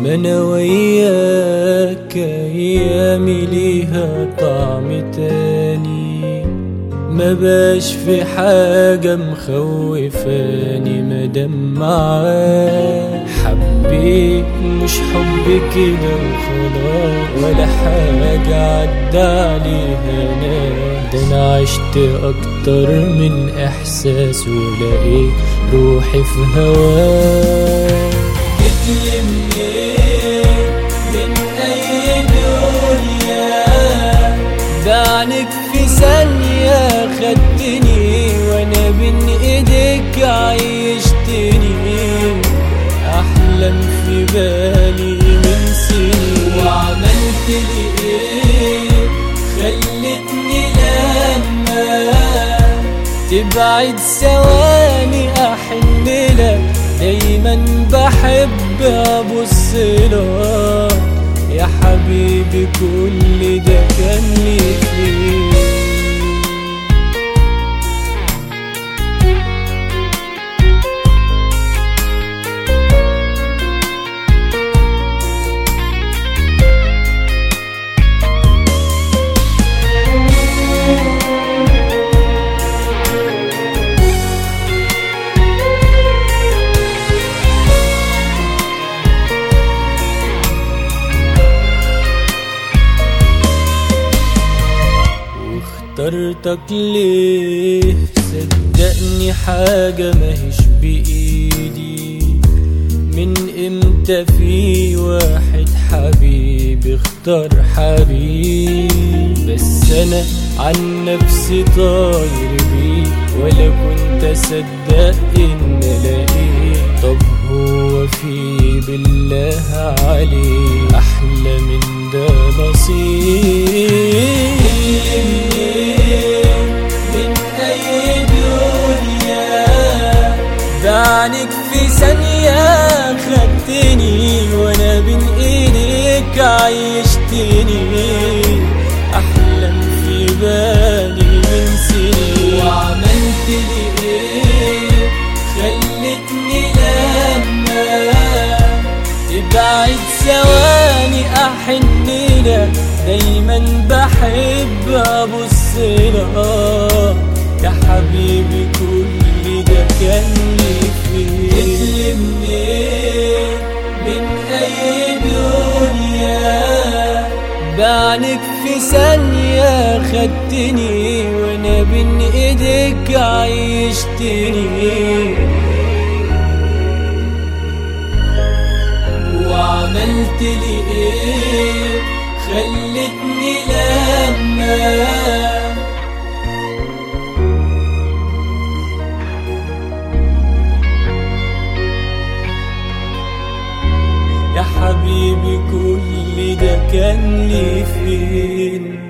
ما انا وياك ايامي ليها طعم تاني ما باش في حاجة مخوفاني مادام معاك حبيت مش حب كده وخلاص ولا حاجة عدى عليها انا ده انا عشت اكتر من احساس ولقيت روحي في هواك جيتلي منين من اي دنيا دعنك في ثانية خدتني وانا بين ايديك عيشتني احلم في بالي من سنين وعملت لي ايه خلتني لما تبعد ثواني احن لك دايما بحب ابص لك يا حبيبي كل ده كان لي فيه اخترتك ليه صدقني حاجة ماهيش بإيدي من امتى في واحد حبيب اختار حبيب بس انا عن نفسي طاير بيه ولا كنت اصدق ان الاقيه طب هو في بالله عليه احلى من ده نصيب من اي دنيا دعنك في ثانية خدتني وانا بين ايديك عيشتني احلم في بالي من سنين وعملت لي ايه خلتني لما تبعد ثواني احن لك دايما بحب ابص لك يا حبيبي كل ده كان لي فيه جيتلي منين من اي دنيا بعنك في ثانية خدتني وانا بين ايديك عيشتني وعملت لي ايه خلتني لما يا حبيبي كل ده كان لي فين